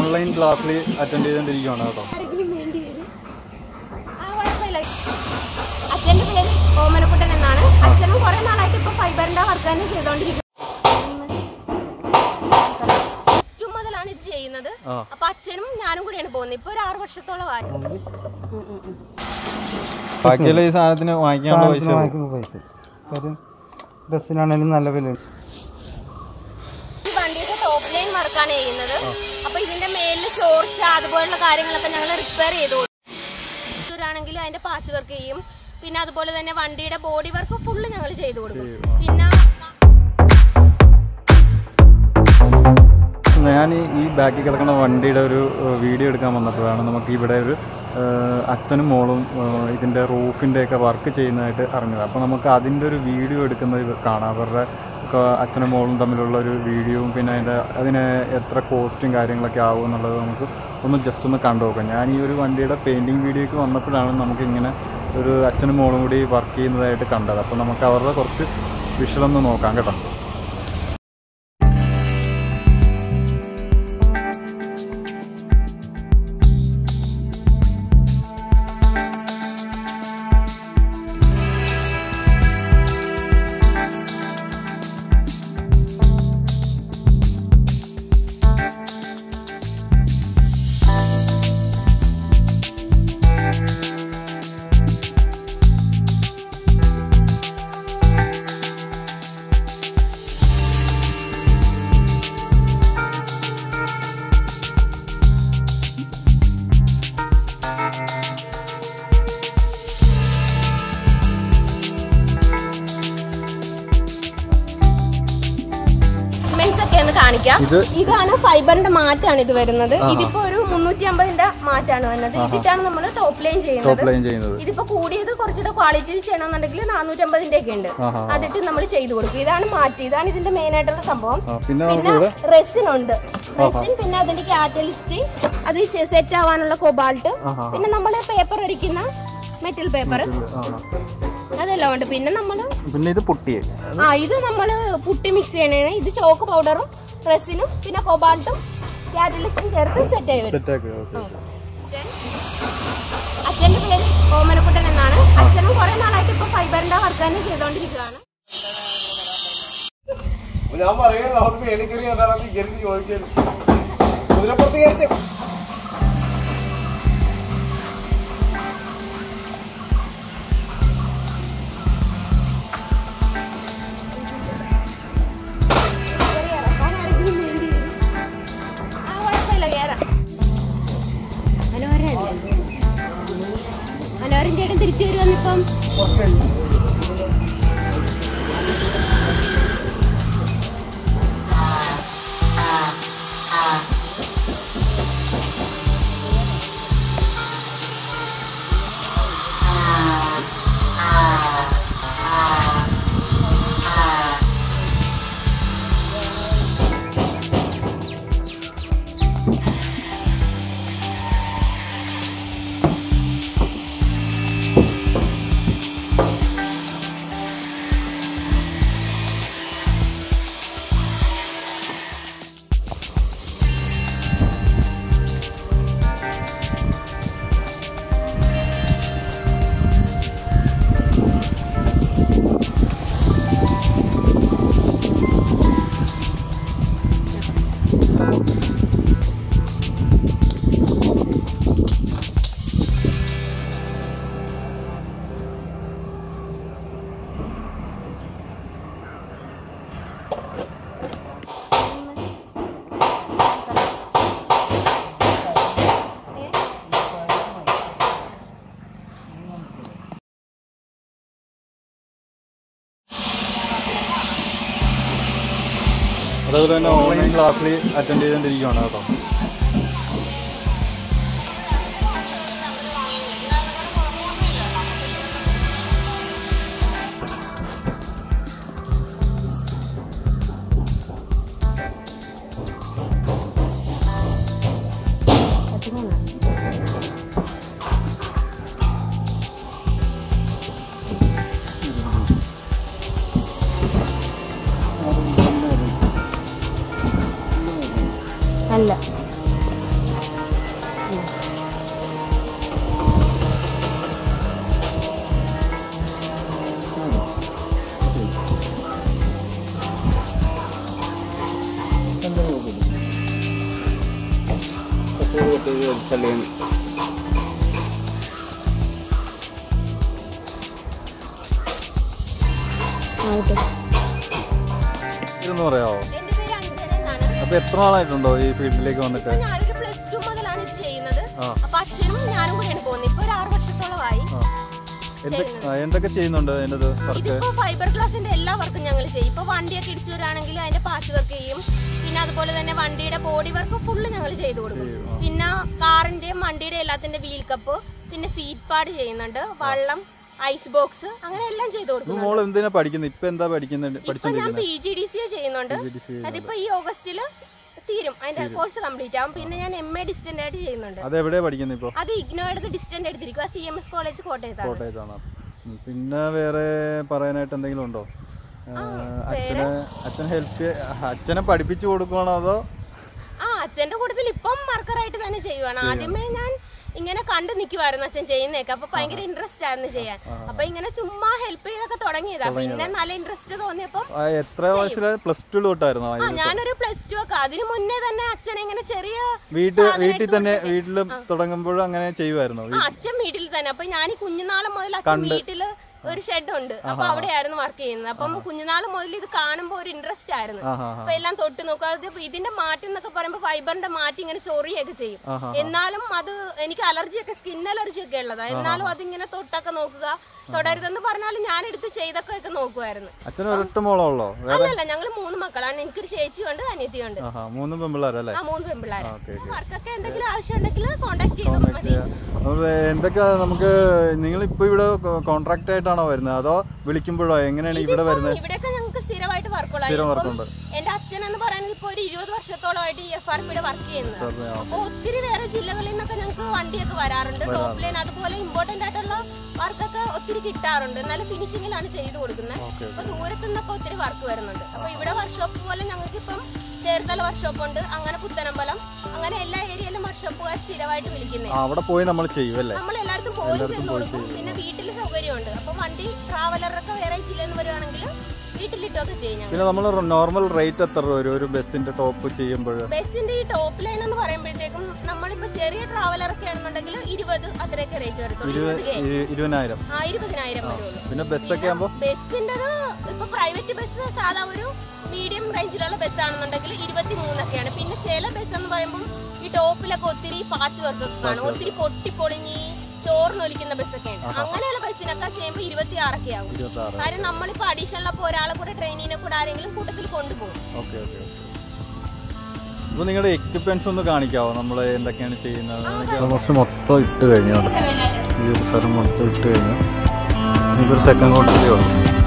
Online ക്ലാസ്സിൽ attend ചെയ്തുകൊണ്ടിരിക്കുകയാണ് കേട്ടോ ആരെങ്കിലും വേണ്ടി വരും ആ കുഴപ്പമില്ല അച്ഛന്റെ പേര് ഓമനക്കുട്ടൻ എന്നാണ് അച്ഛനും കുറെ നാളായിട്ട് ഇപ്പൊ ഫൈബറിന്റെ വർക്ക് തന്നെ ചെയ്തോണ്ടിരിക്കുന്നത് Plus two മുതലാണ് ഇത് ചെയ്യുന്നത് ആ. അപ്പൊ അച്ഛനും ഞാനും കൂടിയാണ് പോകുന്നത് ഇപ്പൊ ഒരു ആറ് വർഷത്തോളമായി ബാക്കിയുള്ള ഈ സാധനത്തിന് വാങ്ങിക്കാനുള്ള പൈസ സാധനത്തിന് വാങ്ങിക്കുന്ന പൈസ കാര്യം ഡ്രസ്സിനാണെങ്കിലും നല്ല വില ഈ വണ്ടിയുടെ ടോപ്പ് ലൈൻ വർക്കാണ് ചെയ്യുന്നത് അപ്പൊ ഇതിന്റെ മേലിൽ ചോർച്ച അതുപോലുള്ള കാര്യങ്ങളൊക്കെ ഞങ്ങൾ റിപ്പയർ ചെയ്ത് കൊടുക്കും ആണെങ്കിൽ അതിന്റെ പാച്ച് വർക്ക് ചെയ്യും പിന്നെ അതുപോലെ തന്നെ വണ്ടിയുടെ ബോഡി വർക്ക് ഫുള്ള് ഞങ്ങൾ ചെയ്തു കൊടുക്കും പിന്നെ ഞാൻ ഈ- ഈ ബാക്കിൽ കിടക്കുന്ന വണ്ടിയുടെ ഒരു ഏഹ്, വീഡിയോ എടുക്കാൻ വന്നപ്പോഴാണ് നമുക്ക് ഇവിടെ ഒരു ഏഹ്, അച്ഛനും മോളും ഏഹ്, ഇതിൻ്റെ റൂഫിൻ്റെ ഒക്കെ വർക്ക് ചെയ്യുന്നതായിട്ട് അറിഞ്ഞത് അപ്പോൾ നമുക്ക് അതിൻ്റെ ഒരു വീഡിയോ എടുക്കുന്നത് ഇത് കാണാം അവരുടെ ഒക്കെ അച്ഛനും മോളും തമ്മിലുള്ള ഒരു വീഡിയോയും പിന്നെ അതിൻ്റെ അതിന് എത്ര കോസ്റ്റും കാര്യങ്ങളൊക്കെ ആവും എന്നുള്ളത് നമുക്ക് ഒന്ന് ജസ്റ്റ് ഒന്ന് കണ്ടു നോക്കാം ഞാൻ ഈ ഒരു വണ്ടിയുടെ പെയിൻറ്റിങ് വീഡിയോയ്ക്ക് വന്നപ്പോഴാണ് നമുക്ക് ഇങ്ങനെ ഒരു അച്ഛനും മോളും കൂടി വർക്ക് ചെയ്യുന്നതായിട്ട് കണ്ടത് അപ്പോൾ നമുക്ക് അവരുടെ കുറച്ച് വിഷ്വലൊന്ന് നോക്കാം കേട്ടോ മെൻസ് ഒക്കെ ഒന്ന് കാണിക്കാം ഇത് ഇതാണ് ഫൈബറിന്റെ മാറ്റാണ് ഇത് വരുന്നത് ഇതിപ്പോ ഒരു മുന്നൂറ്റി അമ്പതിന്റെ മാറ്റാണ് വരുന്നത് ഇതിട്ടാണ് നമ്മൾ ടോപ്പ് ലൈൻ ചെയ്യുന്നത് ടോപ്പ് ലൈൻ ചെയ്യുന്നത് ഇതിപ്പോ കൂടിയത് കുറച്ചുകൂടെ ക്വാളിറ്റിയിൽ ചെയ്യണമെന്നുണ്ടെങ്കിൽ നാനൂറ്റമ്പതിന്റെ ഒക്കെ ഉണ്ട് ആഹാ. അതിട്ട് നമ്മൾ ചെയ്തു കൊടുക്കും ഇതാണ് മാറ്റ് ഇതാണ് ഇതിന്റെ മെയിൻ ആയിട്ടുള്ള സംഭവം ആ, പിന്നെ നമുക്ക് പിന്നെ ഇവിടെ റെസിൻ ഉണ്ട് റെസിൻ പിന്നെ അതിന്റെ കാറ്റലിസ്റ്റ് അത് സെറ്റ് ആവാനുള്ള കൊബാൾട്ട് ആഹാ. പിന്നെ നമ്മൾ പേപ്പർ ഒരിക്കുന്ന മെറ്റൽ പേപ്പർ ആ. അതെല്ലാം ഉണ്ട് പിന്നെ നമ്മള് പിന്നെ ഇത് പൊട്ടിയേ ആ ഇത് നമ്മള് പുട്ടി മിക്സ് ചെയ്യണേ ഇത് ചോക്ക് പൗഡറും റെസിനും പിന്നെ കൊബാൾട്ടും കാറ്റലിസ്റ്റും ചേർത്ത് സെറ്റ് ആയി വരും സെറ്റാക്കി ഓക്കെ അച്ഛന്റെ പേര് ഓമനക്കുട്ടൻ എന്നാണ് അച്ഛനും കുറെ നാളായിട്ട് ഇപ്പൊ ഫൈബറിന്റെ വർക്ക് തന്നെ ചെയ്തോണ്ടിരിക്കുകയാണ് ഞാൻ പറയുന്നത് അവർക്ക് എനിക്കറി എന്താണെന്ന് എനിക്ക് ചോദിക്കാൻ കുതിരപ്പുറത്ത് കയറ്റി കേറി ഇറക്കാൻ ആരെങ്കിലും വേണ്ടി വരും. ആ, കുഴപ്പമില്ല, കേറാം. മനോഹരല്ലേ? മനോഹരൻ ചേട്ടൻ തിരിച്ചു വരുവന്നിപ്പം അതേപോലെ തന്നെ ഓൺലൈൻ ക്ലാസ്സിൽ അറ്റൻഡ് ചെയ്തുകൊണ്ടിരിക്കുകയാണ് കേട്ടോ അല്ല തള്ളിയാണ് ഇതെന്ന് പറയാമോ എന്റെ പേര് അഞ്ജന എന്നാണ് അപ്പോൾ എത്ര നാളായിട്ടുണ്ടോ ഈ ഫീൽഡിലേക്ക് വന്നിട്ട് ഞാനൊരു പ്ലസ് ടു മുതലാണ് ഇത് ചെയ്യുന്നത് ആ. അപ്പൊ അച്ഛനും ഞാനും കൂടെയാണ് പോകുന്നത് ഇപ്പൊ ഒരു ആറ് വർഷത്തോളമായി ആ എന്ത് ആ, എന്തൊക്കെ ചെയ്യുന്നുണ്ട് അതിൻ്റെ വർക്ക് ഇതിപ്പോ ഫൈബർ ഗ്ലാസിന്റെ എല്ലാ വർക്കും ഞങ്ങൾ ചെയ്യും ഇപ്പൊ വണ്ടിയൊക്കെ ഇടിച്ചു വരാണെങ്കിൽ അതിന്റെ പാച്ച് വർക്ക് ചെയ്യും പിന്നെ അതുപോലെ തന്നെ വണ്ടിയുടെ ബോഡി വർക്ക് ഫുള്ള് ഞങ്ങൾ ചെയ്തു കൊടുക്കും പിന്നെ കാറിന്റെയും വണ്ടിയുടെ എല്ലാത്തിന്റെ വീൽ കപ്പ് പിന്നെ സീറ്റ് പാഡ് ചെയ്യുന്നുണ്ട് വള്ളം ഐസ് ബോക്സ് അങ്ങനെ എല്ലാം ചെയ്തു കൊടുക്കും മോൾ എന്തിനാ പഠിക്കുന്നത് ഇപ്പൊ എന്താ പഠിക്കുന്നുണ്ട് ഇപ്പൊ ഞാൻ പഠിച്ചോണ്ടിരിക്കുന്നത് പി ജി ഡി സി ചെയ്യുന്നുണ്ട് GDC അതിപ്പോ ഈ ഓഗസ്റ്റില് തീരും അതിന്റെ കോഴ്സ് കംപ്ലീറ്റ് ആവും പിന്നെ ഞാൻ എം എ ഡിസ്റ്റന്റ് ആയിട്ട് ചെയ്യുന്നുണ്ട് അത് എവിടെയാ പഠിക്കുന്നത് ഇപ്പോൾ അത് ഇഗ്നോയുടെ ഡിസ്റ്റന്റ് എടുത്തിരിക്കുക സി എം എസ് കോളേജ് കോട്ടയത്താണ് കോട്ടയത്താണ് ഉം, പിന്നെ വേറെ പറയാനായിട്ട് എന്തെങ്കിലും ഉണ്ടോ ആ, അച്ഛനെ അച്ഛനെ ഹെൽപ്പ് അച്ഛനെ പഠിപ്പിച്ചു കൊടുക്കണോ അതോ ആ അച്ഛന്റെ കൂട്ടത്തിൽ ഇപ്പം മാർക്കറായിട്ട് തന്നെ ചെയ്യുവാണ് ആദ്യമേ ഞാൻ ഇങ്ങനെ കണ്ടു നിൽക്കുമായിരുന്നു അച്ഛൻ ചെയ്യുന്നേക്കെ അപ്പൊ ഭയങ്കര ഇൻട്രസ്റ്റ് ആയിരുന്നു ചെയ്യാൻ അപ്പൊ ഇങ്ങനെ ചുമ്മാ ഹെൽപ്പ് ചെയ്തൊക്കെ തുടങ്ങിയതാ പിന്നെ നല്ല ഇൻട്രസ്റ്റ് തോന്നിയപ്പം ആ, എത്ര വയസ്സിലെ പ്ലസ് ടു തൊട്ടായിരുന്നോ ആ ഞാനൊരു പ്ലസ് ടു ഒക്കെ അതിനു മുന്നേ തന്നെ അച്ഛൻ ഇങ്ങനെ ചെറിയ വീട്ടിൽ സാധനം വീട്ടിൽ ഇട്ട് തന്നെ കൊടുത്തിട്ട്. വീട്ടിൽ തുടങ്ങുമ്പോഴും അങ്ങനെ ചെയ്യുമായിരുന്നോ ആ അച്ഛൻ വീട്ടിൽ തന്നെ അപ്പൊ ഞാൻ ഈ കുഞ്ഞുനാള് മുതൽ അച്ഛൻ വീട്ടില് ഒരു ഷെഡ് ഉണ്ട് അപ്പൊ അവിടെയായിരുന്നു വർക്ക് ചെയ്യുന്നത് അപ്പം കുഞ്ഞുനാള് മുതൽ ഇത് കാണുമ്പോ ഒരു ഇൻട്രസ്റ്റ് ആയിരുന്നു ആ ഹാ അപ്പൊ എല്ലാം തൊട്ട് നോക്കുക അത് ഇപ്പൊ ഇതിന്റെ മാറ്റം എന്നൊക്കെ പറയുമ്പോ ഫൈബറിന്റെ മാറ്റി ഇങ്ങനെ ചൊറിയൊക്കെ ചെയ്യും ആഹാ. എന്നാലും അത് എനിക്ക് അലർജി ഒക്കെ സ്കിൻ അലർജി ഒക്കെ ഉള്ളതാ എന്നാലും അതിങ്ങനെ തൊട്ടൊക്കെ നോക്കുക തൊടരുതെന്ന് പറഞ്ഞാലും ഞാൻ എടുത്ത് ചെയ്തൊക്കെ ഒക്കെ നോക്കുമായിരുന്നു അച്ഛന് ഒരൊറ്റ മോളോ ഉള്ളോ വേറെ അല്ലല്ല ഞങ്ങള് മൂന്ന് മക്കളാണ് എനിക്കൊരു ചേച്ചിയുണ്ട് അനിയത്തിയുണ്ട് ആഹാ മൂന്ന് പെമ്പിള്ളേരല്ലേ ആ മൂന്ന് പെൺപിള്ളേരെ ഓക്കെ വർക്കൊക്കെ എന്തെങ്കിലും ആവശ്യം ഉണ്ടെങ്കിൽ കോണ്ടാക്ട് ചെയ്താൽ മതി അപ്പോൾ എന്തൊക്കെ നമുക്ക് നിങ്ങൾ ഇപ്പൊ ഇവിടെ കോൺട്രാക്ട് ആയിട്ടാണോ വരുന്നത് അതോ വിളിക്കുമ്പോഴോ എങ്ങനെയാണ് ഇവിടെ വരുന്നത് ഇവിടെയൊക്കെ ഞങ്ങൾക്ക് സ്ഥിരമായിട്ട് വർക്കുകളായി സ്ഥിരം വർക്കുണ്ട് എന്റെ അച്ഛൻ എന്ന് പറയുന്നത് ഇപ്പൊ ഒരു ഇരുപത് വർഷത്തോളമായിട്ട് ഈ എഫ് ആർ പിയുടെ വർക്ക് ചെയ്യുന്നത് അപ്പൊ ഒത്തിരി വേറെ ജില്ലകളിൽ നിന്നൊക്കെ ഞങ്ങൾക്ക് വണ്ടിയൊക്കെ വരാറുണ്ട് ടോപ്പ് ലൈൻ അതുപോലെ ഇമ്പോർട്ടന്റ് ആയിട്ടുള്ള വർക്കൊക്കെ ഒത്തിരി കിട്ടാറുണ്ട് നല്ല ഫിനിഷിങ്ങിലാണ് ചെയ്തു കൊടുക്കുന്നത് അപ്പൊ ദൂരത്തു നിന്നൊക്കെ ഒത്തിരി വർക്ക് വരുന്നുണ്ട് അപ്പൊ ഇവിടെ വർക്ക്ഷോപ്പ് പോലെ ഞങ്ങൾക്ക് ഇപ്പം ചേർത്തല വർക്ക്ഷോപ്പ് ഉണ്ട് അങ്ങനെ പുത്തനമ്പലം അങ്ങനെ എല്ലാ ഏരിയയിലും വർക്ക്ഷോപ്പുകാർ സ്ഥിരമായിട്ട് വിളിക്കുന്നത് ആ അവിടെ പോയി നമ്മൾ ചെയ്യും അല്ലേ നമ്മൾ എല്ലായിടത്തും പോയി ചെന്ന് കൊടുക്കും പിന്നെ വീട്ടിൽ സൗകര്യമുണ്ട് അപ്പൊ വണ്ടി ട്രാവലറൊക്കെ വേറെ ജില്ലയിൽ നിന്ന് വരുവാണെങ്കിൽ വീട്ടിലിട്ടൊക്കെ ചെയ്യും ഞങ്ങൾ പിന്നെ നമ്മൾ നോർമൽ റേറ്റ് എത്ര രൂപ വരും ഒരു ബസ്സിന്റെ ടോപ്പ് ചെയ്യുമ്പോൾ ബസ്സിന്റെ ഈ ടോപ്പ് ലൈൻ എന്ന് പറയുമ്പോഴത്തേക്കും നമ്മളിപ്പോ ചെറിയ ട്രാവലർ ഒക്കെ ആണെന്നുണ്ടെങ്കിൽ ഇരുപത് അത്രയൊക്കെ റേറ്റ് വരത്തുള്ളൂ ഇരുപത് കെ. ഇരുപതിനായിരം ആ ഇരുപതിനായിരം വരുള്ളൂ പിന്നെ ബസ്സൊക്കെ ആകുമ്പോൾ ബസ്സിൻ്റെത് ഇപ്പൊ പ്രൈവറ്റ് ബസ് സാധാ ഒരു മീഡിയം റേഞ്ചിലുള്ള ബസ് ആണെന്നുണ്ടെങ്കിൽ ഇരുപത്തി മൂന്നൊക്കെയാണ് പിന്നെ ചില ബസ് എന്ന് പറയുമ്പോൾ ഈ ടോപ്പിലൊക്കെ ഒത്തിരി പാച്ച് വർക്ക് ഒക്കെ കാണും ഒത്തിരി പൊട്ടിപ്പൊളിഞ്ഞ് ചോറിനൊലിക്കുന്ന ബസ്സൊക്കെ ഉണ്ട് അങ്ങനെയുള്ള ബസ്സിനൊക്കെ ചെയ്യുമ്പോൾ ഇരുപത്തി ആറൊക്കെ ആകും ഇരുപത്തി ആറ് കാര്യം നമ്മളിപ്പോ അഡീഷണൽ അപ്പൊ ഒരാളെ കൂടെ ട്രെയിനിനെ കൂടെ ആരെങ്കിലും കൂട്ടത്തിൽ കൊണ്ടുപോകും ഓക്കെ ഓക്കെ അപ്പോൾ നിങ്ങളുടെ എക്യുപ്മെന്റ്സ് ഒന്ന് കാണിക്കാവോ നമ്മൾ എന്തൊക്കെയാണ് ചെയ്യുന്നത് ഓൾമോസ്റ്റ് മൊത്തം ഇട്ട് കഴിഞ്ഞു ഈ ഒരു സ്ഥലം മൊത്തം ഇട്ട് കഴിഞ്ഞു ഇനിയിപ്പോൾ ഒരു സെക്കൻഡ് കൊണ്ടല്ലേ ഉള്ളൂ